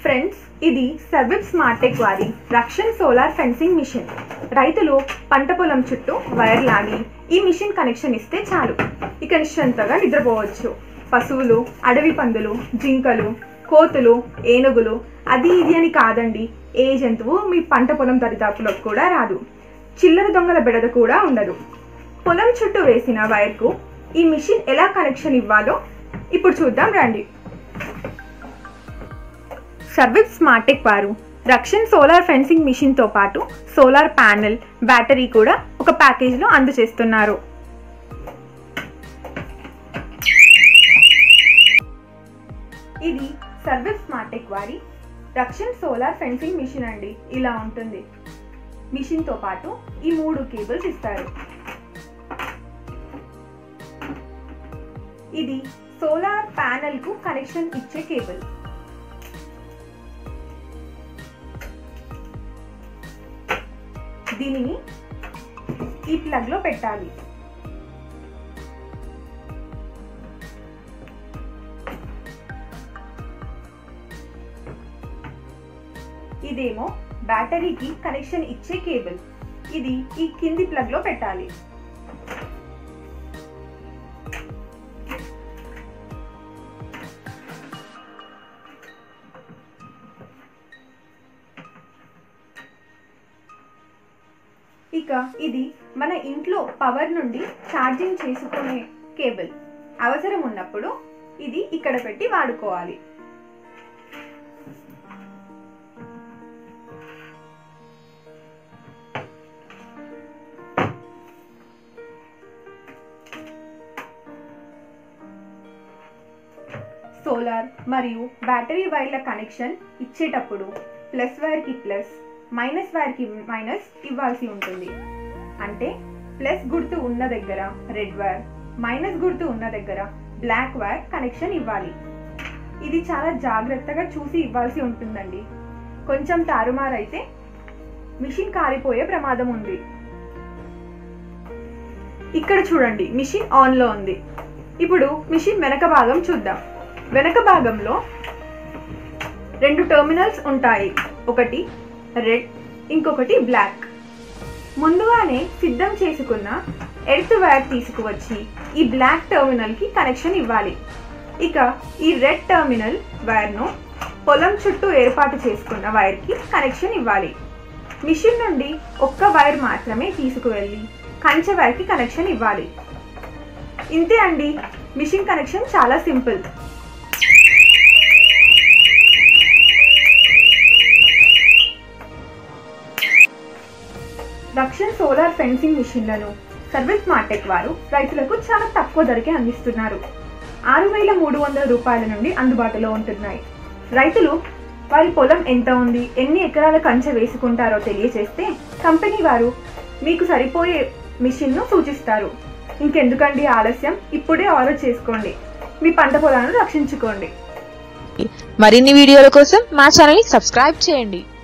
friends ఇది సర్విప్ స్మార్టెక్ వారి రక్షణ్ solar fencing machine రైతులు పంట పొలం చుట్టూ వైర్ లాగి ఈ మిషన్ కనెక్షన్ ఇస్తే చాలు ఇక నిశ్చంతగా నిద్రపోవచ్చు పశువులు అడవి పందులు జింకలు కోతులు ఏనుగులు అది ఇది అని కాదండి ఏ జంతువు మీ పంట పొలం దరిదాపులకు కూడా రాదు చిల్లర దొంగల బెడద కూడా ఉండదు పొలం చుట్టూ వేసిన వైర్కు ఈ మిషన్ ఎలా కనెక్షన్ ఇవ్వాలో ఇప్పుడు చూద్దాం రండి సర్విప్ స్మార్టెక్ వారు రక్షణ్ సోలార్ ఫెన్సింగ్ మిషన్తో పాటు సోలార్ ప్యానెల్ బ్యాటరీ కూడా ఒక ప్యాకేజ్లో అందజేస్తున్నారు ఇది సర్విప్ స్మార్టెక్ వారి రక్షణ్ సోలార్ ఫెన్సింగ్ మిషన్ అండి ఇలా ఉంటుంది మిషన్తో పాటు ఈ మూడు కేబుల్స్ ఇస్తారు ఇది సోలార్ ప్యానెల్ కు కనెక్షన్ ఇచ్చే కేబుల్ దీనిని ఈ ప్లగ్ లో పెట్టాలి ఇదేమో బ్యాటరీకి కనెక్షన్ ఇచ్చే కేబుల్ ఇది ఈ కింది ప్లగ్ లో పెట్టాలి ఇక ఇది మన ఇంట్లో పవర్ నుండి ఛార్జింగ్ చేసుకునే కేబుల్ అవసరం ఉన్నప్పుడు ఇది ఇక్కడ పెట్టి వాడుకోవాలి సోలార్ మరియు బ్యాటరీ వైర్ల కనెక్షన్ ఇచ్చేటప్పుడు ప్లస్ వైర్కి ప్లస్ మైనస్ వైర్కి మైనస్ ఇవ్వాల్సి ఉంటుంది అంటే ప్లస్ గుర్తు ఉన్న దగ్గర రెడ్ వైర్ మైనస్ గుర్తు ఉన్న దగ్గర బ్లాక్ వైర్ కనెక్షన్ ఇవ్వాలి ఇది చాలా జాగ్రత్తగా చూసి ఇవ్వాల్సి ఉంటుందండి కొంచెం తారుమారైతే మిషన్ కాలిపోయే ప్రమాదం ఉంది ఇక్కడ చూడండి మిషన్ ఆన్లో ఉంది ఇప్పుడు మిషన్ వెనక భాగం చూద్దాం వెనక భాగంలో రెండు టెర్మినల్స్ ఉంటాయి ఒకటి రెడ్ ఇంకొకటి బ్లాక్ ముందుగానే సిద్ధం చేసుకున్న ఎర్త్ వైర్ తీసుకువచ్చి ఈ బ్లాక్ టెర్మినల్కి కనెక్షన్ ఇవ్వాలి ఇక ఈ రెడ్ టెర్మినల్ వైర్ను పొలం చుట్టూ ఏర్పాటు చేసుకున్న వైర్కి కనెక్షన్ ఇవ్వాలి మిషన్ నుండి ఒక్క వైర్ మాత్రమే తీసుకువెళ్ళి కంచె వైర్కి కనెక్షన్ ఇవ్వాలి ఇంతే అండి మిషన్ కనెక్షన్ చాలా సింపుల్ రక్షణ్ సోలార్ ఫెన్సింగ్ మిషన్లను సర్వీస్ మార్టెక్ వారు రైతులకు చాలా తక్కువ ధరకే అందిస్తున్నారు ఆరు వేల మూడు వందల రూపాయల నుండి అందుబాటులో ఉంటున్నాయి రైతులు వారి పొలం ఎంత ఉంది ఎన్ని ఎకరాల కంచె వేసుకుంటారో తెలియజేస్తే కంపెనీ వారు మీకు సరిపోయే మిషన్ను సూచిస్తారు ఇంకెందుకండి ఆలస్యం ఇప్పుడే ఆర్డర్ చేసుకోండి మీ పంట పొలాలను రక్షించుకోండి మరిన్ని వీడియోల కోసం మా ఛానల్ ని సబ్స్క్రైబ్ చేయండి